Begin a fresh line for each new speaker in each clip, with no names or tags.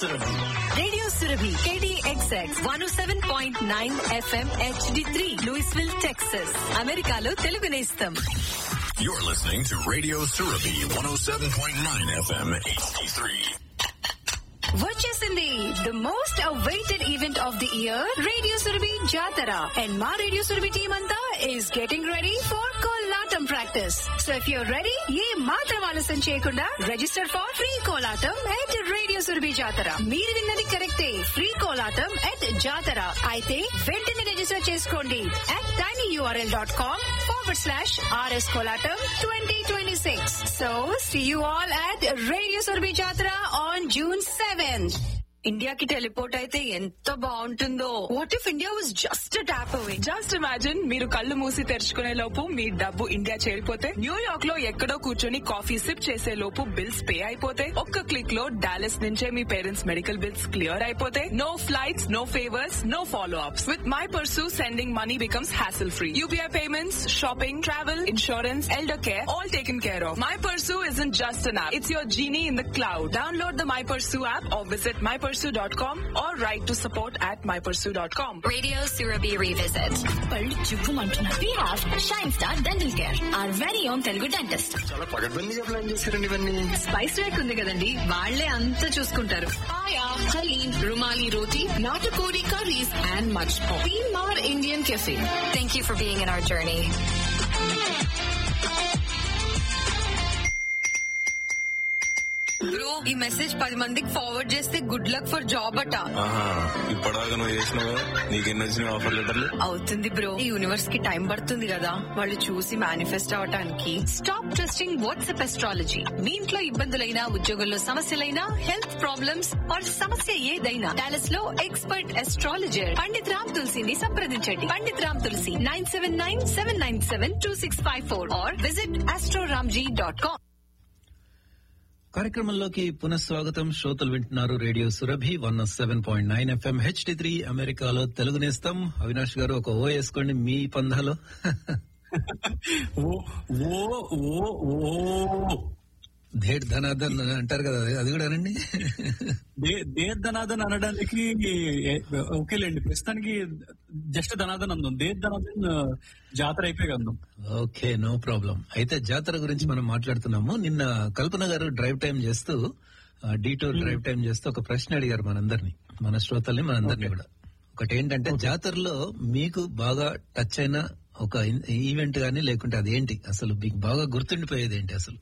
Surabhi.
Radio Surabhi, KDXX 107.9 FM HD3, Louisville, Texas. అమెరికాలో తెలుగు నేస్తం
You're listening to Radio Surabhi 107.9 FM HD3.
వచ్చేసింది the most awaited event of the year radio Surabhi Jatara and మా radio Surabhi team అంతా is getting ready for Kolatam practice so if you're ready ఏ మాత్రం ఆలస్యం చేయకుండా register for free Kolatam at radio Surabhi Jatara మీరు విన్నది కరెక్టే ఫ్రీ కోలాటం ఎట్ జాతర అయితే వెంటనే రిజిస్టర్ చేసుకోండి at tiny URL dot com forward slash RS Kolatam twenty twenty six so see you all at radio Surabhi Jatara on June seventh ఇండియాకి టెలిపోర్ట్ అయితే ఎంత బాగుంటుందో what if India was just tap away
just imagine మీరు కళ్ళు మూసి తెరుచుకునే లోపు మీ డబ్బు India చేరిపోతే New York లో ఎక్కడో కూర్చొని కాఫీ సిప్ చేసే లోపు బిల్స్ పే అయిపోతే ఒక్క క్లిక్ లో డాలస్ నుంచే మీ పేరెంట్స్ మెడికల్ బిల్స్ క్లియర్ అయిపోతే no flights no favours no follow ups with my Pursu sending money becomes hassle free UPI payments shopping travel insurance elder care all taken care of my Pursu is in just an app it's your genie in the cloud download the my Pursu app or visit my Pursu dot com or write to support at my Pursu dot com
radio Surabhi revisit పళ్ళు చివ్వుమంటున్నారు we have Shine Star dental care our very own Telugu dentist
చాలా పగడ్బందీగా plan చేశారండి ఇవన్నీ
spice rake ఉంది కదండి వాళ్లే అంతా చూసుకుంటారు
Paya, Halim, Rumali Roti, Natakori curries, and much more. Mar Indian Cafe.
Thank you for being in our journey bro ఈ మెసేజ్ పది మందికి ఫార్వర్డ్ చేస్తే గుడ్ లక్ ఫర్ జాబ్ అట
ఆహా ఇప్పటిదాకా నువ్వు చేసినావు నీకెన్ని వచ్చినాయి ఆఫర్ లెటర్లు
అవుతుంది బ్రో ఈ యూనివర్స్ కి టైం పడుతుంది కదా వాళ్ళు చూసి మేనిఫెస్ట్ అవటానికి స్టాప్ ట్రస్టింగ్ వాట్సాప్ ఎస్ట్రాలజీ మీ ఇంట్లో ఇబ్బందులైనా ఉద్యోగంలో సమస్యలైనా హెల్త్ ప్రాబ్లమ్స్ ఆర్ సమస్య ఏదైనా డాలస్ లో ఎక్స్పర్ట్ ఎస్ట్రాలజర్ పండిత్ రామ్ తులసిని సంప్రదించండి Pandit Ram Tulsi nine seven nine seven nine seven two six five four or visit astroramji dot com
కార్యక్రమంలోకి పునఃస్వాగతం శ్రోతలు వింటున్నారు radio Surabhi one seven point nine FM HD three అమెరికాలో తెలుగు నేస్తం అవినాష్ గారు ఒక ఓ వేసుకోండి మీ పందాలో
ఓ ఓ ఓ ఓ
ధేడ్ ధనాధన్ అంటారు కదా అది- అది కూడా అనండి
దే- దే ధనాదన్ అనడానికి ఏ- ఓకేలేండి ప్రస్తుతానికి జస్ట్ ధనాదన్ అందం దే ధనాదన్ జాతర అయిపోయి అందం
ఓకే నో ప్రాబ్లం అయితే జాతర గురించి మనం మాట్లాడుతున్నాము నిన్న కల్పన గారు డ్రైవ్ టైం చేస్తూ డీటోర్ డ్రైవ్ టైం చేస్తూ ఒక ప్రశ్న అడిగారు మనందరినీ మన శ్రోతల్ని మనందరినీ కూడా ఒకటి ఏంటంటే జాతరలో మీకు బాగా టచ్ అయిన ఒక ఈవెంట్ గానీ లేకుంటే అదేంటి అసలు మీకు బాగా గుర్తుండిపోయేది ఏంటి అసలు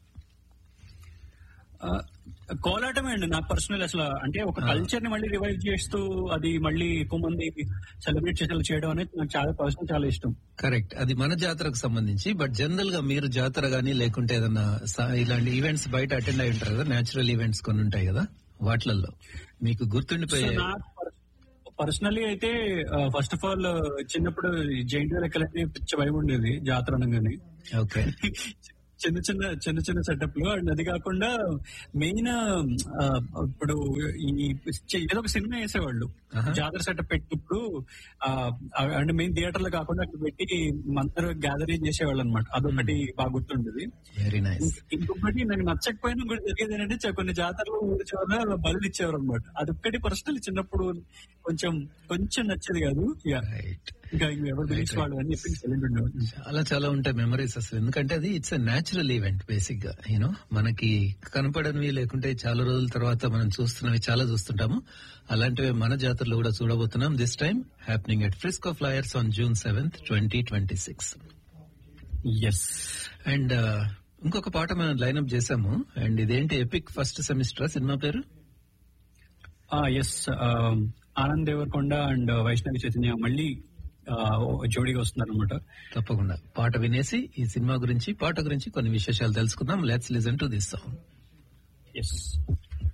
ఆ, కోలాటమే అండి నాకు పర్సనల్ అసలు అంటే ఒక కల్చర్ ని మళ్ళీ రివైవ్ చేస్తూ అది మళ్ళీ ఎక్కువ మంది సెలబ్రేట్ చేసేలా చేయడం అనేది నాకు చాలా పర్సనల్ చాలా ఇష్టం
కరెక్ట్ అది మన జాతరకు సంబంధించి బట్ జనరల్ గా మీరు జాతర గానీ లేకుంటే ఏదన్నా స- ఇలాంటి ఈవెంట్స్ బయట అటెండ్ అయి ఉంటారు కదా నేచురల్ ఈవెంట్స్ కొన్ని ఉంటాయి కదా వాటిలలో మీకు గుర్తుండిపోయే
పర్సనలీ అయితే ఫస్ట్ ఆఫ్ ఆల్ చిన్నప్పుడు జైంట్ వీల్ ఎక్కాలంటే పిచ్చ భయం ఉండేది జాతర అనగానే
ఓకే
చిన్న చిన్న చిన్న చిన్న సెటప్ లో అండ్ అది కాకుండా మెయిన్ ఇప్పుడు ఈ చ- ఏదో ఒక సినిమా వేసేవాళ్ళు
ఆహా.
జాతర సెటప్ పెట్టినప్పుడు అంటే మెయిన్ థియేటర్ లో కాకుండా అక్కడ పెట్టి అందరూ గ్యాదరింగ్ చేసేవాళ్ళు అనమాట అదొకటి బాగా గుర్తుండేది
వెరీ నైస్
ఇంక- ఇంకొకటి నాకు నచ్చకపోయినా కూడా జరిగేది ఏంటంటే చ- కొన్ని జాతరలు ఊరి చివర బలు ఇచ్చేవారు అనమాట అదొక్కటి పర్సనల్ చిన్నప్పుడు కొంచెం కొంచెం నచ్చేది కాదు ఇక
రైట్
ఇంకా ఇంక ఎవరు తెలిసి వాళ్ళు అని చెప్పి సైలెంట్ ఉండేవాళ్ళు
చాలా చాలా ఉంటాయి మెమరీస్ అసలు ఎందుకంటే అది it's a natural event basic గా యూనో మనకి కనపడనివి లేకుంటే చాలా రోజుల తర్వాత మనం చూస్తున్నవి చాలా చూస్తుంటాము అలాంటివి మన జాతరలో కూడా చూడబోతున్నాం this time happening at Frisco Flyers on June seventh twenty twenty six
yes
and ఇంకొక పాట మనం లైన్అప్ చేసాము అండ్ ఇదేంటి ఎపిక్ ఫస్ట్ సెమిస్టర్ సినిమా పేరు
ఎస్ ఆనంద్ దేవరకొండ అండ్ వైష్ణవి చైతన్య మళ్ళీ ఆ, జోడీగా వస్తున్నారు అనమాట
తప్పకుండా పాట వినేసి ఈ సినిమా గురించి పాట గురించి కొన్ని విశేషాలు తెలుసుకుందాం let's listen to this song
yes